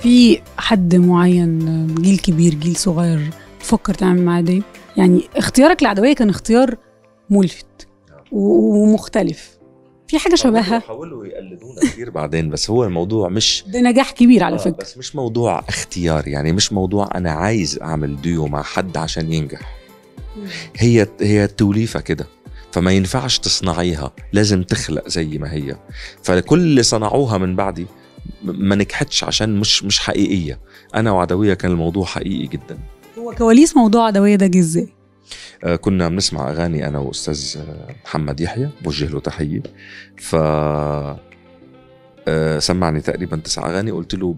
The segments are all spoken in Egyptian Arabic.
في حد معين جيل كبير جيل صغير تفكر تعمل معاه دي يعني اختيارك للعدويه كان اختيار ملفت و- ومختلف في حاجه شبهها حاولوا يقلدونا كثير بعدين بس هو الموضوع مش ده نجاح كبير على آه، فكره بس مش موضوع اختيار يعني مش موضوع انا عايز اعمل ديو مع حد عشان ينجح هي هي توليفه كده فما ينفعش تصنعيها لازم تخلق زي ما هي فكل اللي صنعوها من بعدي م- ما نجحتش عشان مش مش حقيقيه انا وعدويه كان الموضوع حقيقي جدا هو كواليس موضوع عدويه ده جه ازاي؟ آه، كنا بنسمع اغاني انا واستاذ آه، محمد يحيى بوجه له تحيه ف آه، سمعني تقريبا تسع اغاني قلت له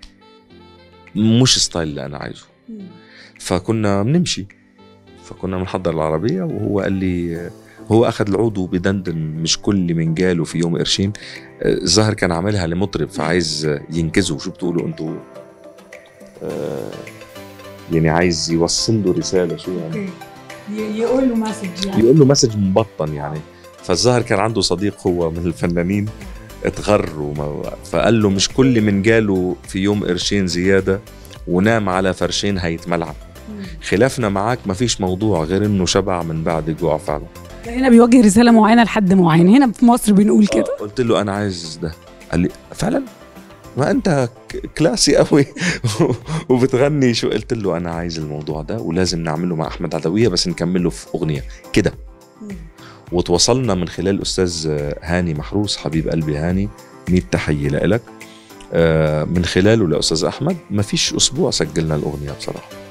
مش ستايل اللي انا عايزه فكنا بنمشي فكنا بنحضر العربية وهو قال لي هو أخذ العود وبدندن مش كل من قاله في يوم قرشين آه، الظاهر كان عاملها لمطرب فعايز ينقذه شو بتقولوا انتوا آه، يعني عايز يوصل له رسالة شو يعني يقول له مسج يعني يقول له مسج مبطن يعني فالظاهر كان عنده صديق هو من الفنانين اتغر وما فقال له مش كل من قاله في يوم قرشين زيادة ونام على فرشين هيتملعب خلافنا معاك ما فيش موضوع غير انه شبع من بعد جوع فعلا ده هنا بيوجه رساله معينه لحد معين هنا في مصر بنقول كده آه، قلت له انا عايز ده قال لي فعلا ما انت ك- كلاسي قوي وبتغني شو قلت له انا عايز الموضوع ده ولازم نعمله مع احمد عدويه بس نكمله في اغنيه كده وتواصلنا من خلال استاذ هاني محروس حبيب قلبي هاني 100 تحيه لك من خلاله لاستاذ احمد ما فيش اسبوع سجلنا الاغنيه بصراحه